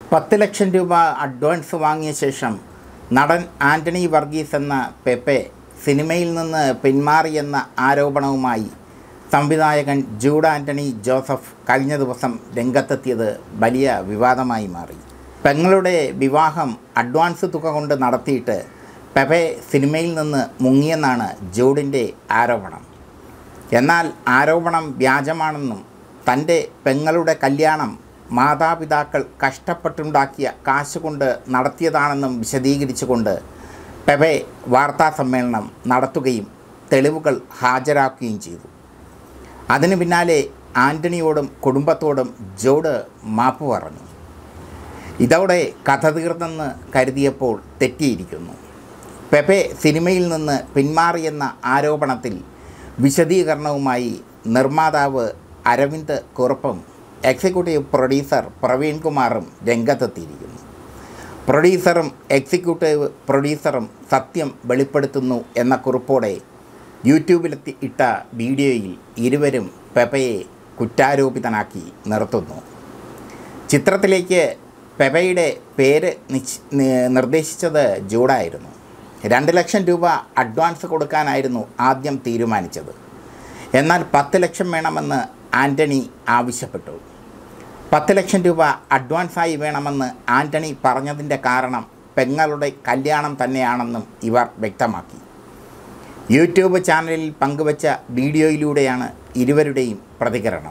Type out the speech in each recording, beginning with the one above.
പത്ത് ലക്ഷം രൂപ അഡ്വാൻസ് വാങ്ങിയ ശേഷം നടൻ ആൻ്റണി വർഗീസ് എന്ന പെപ്പെ സിനിമയിൽ നിന്ന് പിന്മാറിയെന്ന ആരോപണവുമായി സംവിധായകൻ ജൂഡ് ആൻ്റണി ജോസഫ് കഴിഞ്ഞ ദിവസം രംഗത്തെത്തിയത് വലിയ വിവാദമായി മാറി പെങ്ങളുടെ വിവാഹം അഡ്വാൻസ് തുക കൊണ്ട് നടത്തിയിട്ട് പെപ്പെ സിനിമയിൽ നിന്ന് മുങ്ങിയെന്നാണ് ജൂഡിൻ്റെ ആരോപണം എന്നാൽ ആരോപണം വ്യാജമാണെന്നും തൻ്റെ പെങ്ങളുടെ കല്യാണം മാതാപിതാക്കൾ കഷ്ടപ്പെട്ടുണ്ടാക്കിയ കാശ് കൊണ്ട് നടത്തിയതാണെന്നും വിശദീകരിച്ചുകൊണ്ട് പെബെ വാർത്താ സമ്മേളനം നടത്തുകയും തെളിവുകൾ ഹാജരാക്കുകയും ചെയ്തു അതിന് പിന്നാലെ ആൻ്റണിയോടും കുടുംബത്തോടും ജോഡ് മാപ്പ് പറഞ്ഞു ഇതോടെ കഥ തീർന്നെന്ന് കരുതിയപ്പോൾ തെറ്റിയിരിക്കുന്നു പെപ്പെ സിനിമയിൽ നിന്ന് പിന്മാറിയെന്ന ആരോപണത്തിൽ വിശദീകരണവുമായി നിർമ്മാതാവ് അരവിന്ദ് കുറുപ്പും എക്സിക്യൂട്ടീവ് പ്രൊഡ്യൂസർ പ്രവീൺ കുമാറും രംഗത്തെത്തിയിരിക്കുന്നു പ്രൊഡ്യൂസറും എക്സിക്യൂട്ടീവ് പ്രൊഡ്യൂസറും സത്യം വെളിപ്പെടുത്തുന്നു എന്ന കുറിപ്പോടെ യൂട്യൂബിലെത്തി ഇട്ട വീഡിയോയിൽ ഇരുവരും പെപ്പയെ കുറ്റാരോപിതനാക്കി നിർത്തുന്നു ചിത്രത്തിലേക്ക് പെപയുടെ പേര് നിശ്ച- നി- നിർദ്ദേശിച്ചത് ജൂഡായിരുന്നു രണ്ട് ലക്ഷം രൂപ അഡ്വാൻസ് കൊടുക്കാനായിരുന്നു ആദ്യം തീരുമാനിച്ചത് എന്നാൽ പത്ത് ലക്ഷം വേണമെന്ന് ആൻ്റണി ആവശ്യപ്പെട്ടു പത്ത് ലക്ഷം രൂപ അഡ്വാൻസായി വേണമെന്ന് ആൻ്റണി പറഞ്ഞതിൻ്റെ കാരണം പെങ്ങളുടെ കല്യാണം തന്നെയാണെന്നും ഇവർ വ്യക്തമാക്കി യൂട്യൂബ് ചാനലിൽ പങ്കുവച്ച വീഡിയോയിലൂടെയാണ് ഇരുവരുടെയും പ്രതികരണം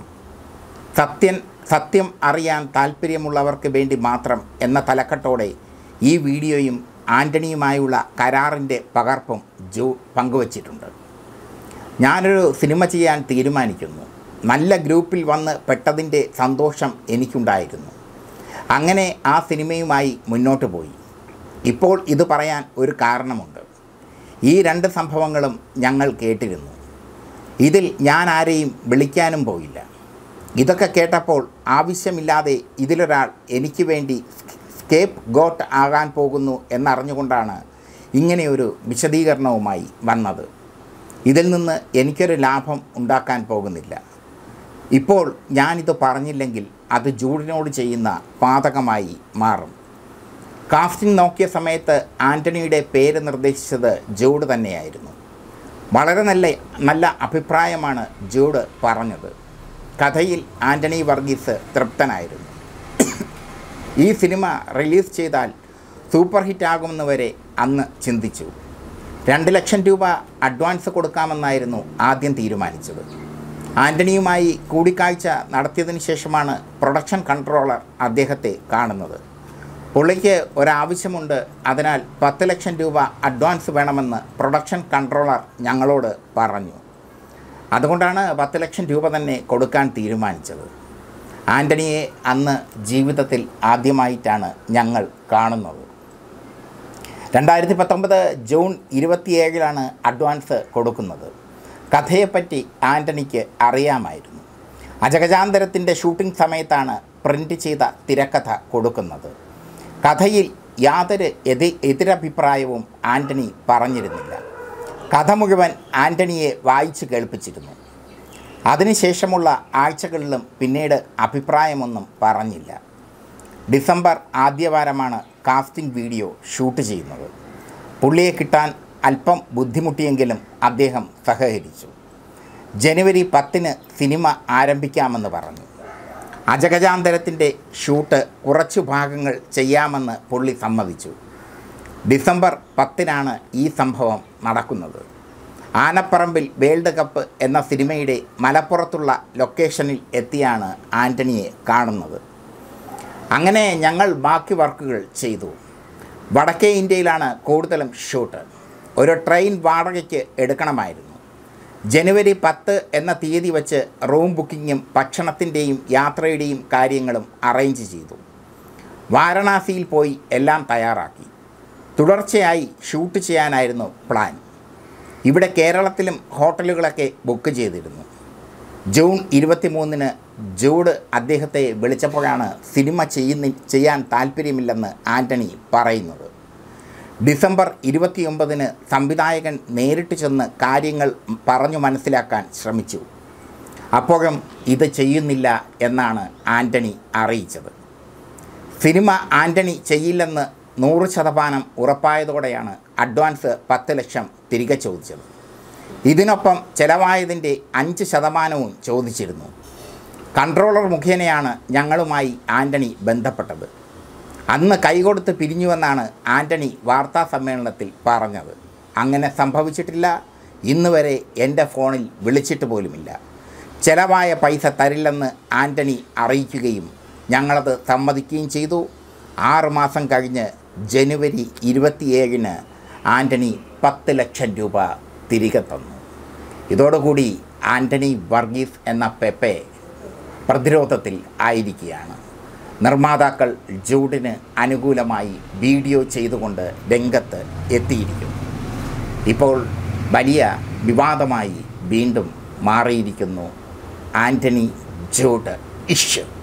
സത്യൻ സത്യം അറിയാൻ താല്പര്യമുള്ളവർക്ക് വേണ്ടി മാത്രം എന്ന തലക്കെട്ടോടെ ഈ വീഡിയോയും ആൻ്റണിയുമായുള്ള കരാറിൻ്റെ പകർപ്പും ജോ പങ്കുവച്ചിട്ടുണ്ട് ഞാനൊരു സിനിമ ചെയ്യാൻ തീരുമാനിക്കുന്നു നല്ല ഗ്രൂപ്പിൽ വന്ന് പെട്ടതിൻ്റെ സന്തോഷം എനിക്കുണ്ടായിരുന്നു അങ്ങനെ ആ സിനിമയുമായി മുന്നോട്ട് പോയി ഇപ്പോൾ ഇത് പറയാൻ ഒരു കാരണമുണ്ട് ഈ രണ്ട് സംഭവങ്ങളും ഞങ്ങൾ കേട്ടിരുന്നു ഇതിൽ ഞാൻ ആരെയും വിളിക്കാനും പോയില്ല ഇതൊക്കെ കേട്ടപ്പോൾ ആവശ്യമില്ലാതെ ഇതിലൊരാൾ എനിക്ക് വേണ്ടി സ്കേപ്പ് ഗോട്ട് ആകാൻ പോകുന്നു എന്നറിഞ്ഞുകൊണ്ടാണ് ഇങ്ങനെയൊരു വിശദീകരണവുമായി വന്നത് ഇതിൽ നിന്ന് എനിക്കൊരു ലാഭം ഉണ്ടാക്കാൻ പോകുന്നില്ല ഇപ്പോൾ ഞാനിത് പറഞ്ഞില്ലെങ്കിൽ അത് ജൂഡിനോട് ചെയ്യുന്ന പാതകമായി മാറും കാസ്റ്റിംഗ് നോക്കിയ സമയത്ത് ആൻ്റണിയുടെ പേര് നിർദ്ദേശിച്ചത് ജൂഡ് തന്നെയായിരുന്നു വളരെ നല്ല നല്ല അഭിപ്രായമാണ് ജൂഡ് പറഞ്ഞത് കഥയിൽ ആൻ്റണി വർഗീസ് തൃപ്തനായിരുന്നു ഈ സിനിമ റിലീസ് ചെയ്താൽ സൂപ്പർ ഹിറ്റാകുമെന്ന് വരെ അന്ന് ചിന്തിച്ചു രണ്ട് ലക്ഷം രൂപ അഡ്വാൻസ് കൊടുക്കാമെന്നായിരുന്നു ആദ്യം തീരുമാനിച്ചത് ആൻ്റണിയുമായി കൂടിക്കാഴ്ച നടത്തിയതിന് ശേഷമാണ് പ്രൊഡക്ഷൻ കൺട്രോളർ അദ്ദേഹത്തെ കാണുന്നത് പുള്ളിക്ക് ഒരാവശ്യമുണ്ട് അതിനാൽ പത്ത് ലക്ഷം രൂപ അഡ്വാൻസ് വേണമെന്ന് പ്രൊഡക്ഷൻ കൺട്രോളർ ഞങ്ങളോട് പറഞ്ഞു അതുകൊണ്ടാണ് പത്ത് ലക്ഷം രൂപ തന്നെ കൊടുക്കാൻ തീരുമാനിച്ചത് ആൻ്റണിയെ അന്ന് ജീവിതത്തിൽ ആദ്യമായിട്ടാണ് ഞങ്ങൾ കാണുന്നത് രണ്ടായിരത്തി പത്തൊമ്പത് ജൂൺ ഇരുപത്തിയേഴിലാണ് അഡ്വാൻസ് കൊടുക്കുന്നത് കഥയെപ്പറ്റി ആൻ്റണിക്ക് അറിയാമായിരുന്നു അജഗജാന്തരത്തിൻ്റെ ഷൂട്ടിംഗ് സമയത്താണ് പ്രിൻ്റ് ചെയ്ത തിരക്കഥ കൊടുക്കുന്നത് കഥയിൽ യാതൊരു എതി എതിരഭിപ്രായവും ആൻ്റണി പറഞ്ഞിരുന്നില്ല കഥ മുഴുവൻ ആൻ്റണിയെ വായിച്ച് കേൾപ്പിച്ചിരുന്നു അതിനുശേഷമുള്ള ആഴ്ചകളിലും പിന്നീട് അഭിപ്രായമൊന്നും പറഞ്ഞില്ല ഡിസംബർ ആദ്യവാരമാണ് കാസ്റ്റിംഗ് വീഡിയോ ഷൂട്ട് ചെയ്യുന്നത് പുള്ളിയെ കിട്ടാൻ അല്പം ബുദ്ധിമുട്ടിയെങ്കിലും അദ്ദേഹം സഹകരിച്ചു ജനുവരി പത്തിന് സിനിമ ആരംഭിക്കാമെന്ന് പറഞ്ഞു അജഗജാന്തരത്തിൻ്റെ ഷൂട്ട് കുറച്ചു ഭാഗങ്ങൾ ചെയ്യാമെന്ന് പുള്ളി സമ്മതിച്ചു ഡിസംബർ പത്തിനാണ് ഈ സംഭവം നടക്കുന്നത് ആനപ്പറമ്പിൽ വേൾഡ് കപ്പ് എന്ന സിനിമയുടെ മലപ്പുറത്തുള്ള ലൊക്കേഷനിൽ എത്തിയാണ് ആൻ്റണിയെ കാണുന്നത് അങ്ങനെ ഞങ്ങൾ ബാക്കി വർക്കുകൾ ചെയ്തു വടക്കേ ഇന്ത്യയിലാണ് കൂടുതലും ഷൂട്ട് ഒരു ട്രെയിൻ വാടകയ്ക്ക് എടുക്കണമായിരുന്നു ജനുവരി പത്ത് എന്ന തീയതി വച്ച് റൂം ബുക്കിങ്ങും ഭക്ഷണത്തിൻ്റെയും യാത്രയുടെയും കാര്യങ്ങളും അറേഞ്ച് ചെയ്തു വാരണാസിയിൽ പോയി എല്ലാം തയ്യാറാക്കി തുടർച്ചയായി ഷൂട്ട് ചെയ്യാനായിരുന്നു പ്ലാൻ ഇവിടെ കേരളത്തിലും ഹോട്ടലുകളൊക്കെ ബുക്ക് ചെയ്തിരുന്നു ജൂൺ ഇരുപത്തിമൂന്നിന് ജൂഡ് അദ്ദേഹത്തെ വിളിച്ചപ്പോഴാണ് സിനിമ ചെയ്യുന്ന ചെയ്യാൻ താല്പര്യമില്ലെന്ന് ആൻ്റണി പറയുന്നത് ഡിസംബർ ഇരുപത്തിയൊമ്പതിന് സംവിധായകൻ നേരിട്ട് ചെന്ന് കാര്യങ്ങൾ പറഞ്ഞു മനസ്സിലാക്കാൻ ശ്രമിച്ചു അപ്പോഴും ഇത് ചെയ്യുന്നില്ല എന്നാണ് ആൻ്റണി അറിയിച്ചത് സിനിമ ആൻ്റണി ചെയ്യില്ലെന്ന് നൂറ് ശതമാനം ഉറപ്പായതോടെയാണ് അഡ്വാൻസ് പത്ത് ലക്ഷം തിരികെ ചോദിച്ചത് ഇതിനൊപ്പം ചെലവായതിൻ്റെ അഞ്ച് ശതമാനവും ചോദിച്ചിരുന്നു കൺട്രോളർ മുഖേനയാണ് ഞങ്ങളുമായി ആൻ്റണി ബന്ധപ്പെട്ടത് അന്ന് കൈകൊടുത്ത് പിരിഞ്ഞുവെന്നാണ് ആൻ്റണി വാർത്താ സമ്മേളനത്തിൽ പറഞ്ഞത് അങ്ങനെ സംഭവിച്ചിട്ടില്ല ഇന്ന് വരെ എൻ്റെ ഫോണിൽ വിളിച്ചിട്ട് പോലുമില്ല ചെലവായ പൈസ തരില്ലെന്ന് ആൻ്റണി അറിയിക്കുകയും ഞങ്ങളത് സമ്മതിക്കുകയും ചെയ്തു ആറുമാസം കഴിഞ്ഞ് ജനുവരി ഇരുപത്തിയേഴിന് ആൻ്റണി പത്ത് ലക്ഷം രൂപ തിരികെ തന്നു ഇതോടുകൂടി ആൻ്റണി വർഗീസ് എന്ന പെപ്പെ പ്രതിരോധത്തിൽ ആയിരിക്കുകയാണ് നിർമ്മാതാക്കൾ ജൂഡിന് അനുകൂലമായി വീഡിയോ ചെയ്തുകൊണ്ട് രംഗത്ത് എത്തിയിരിക്കുന്നു ഇപ്പോൾ വലിയ വിവാദമായി വീണ്ടും മാറിയിരിക്കുന്നു ആൻ്റണി ജൂഡ് ഇഷ്യൂ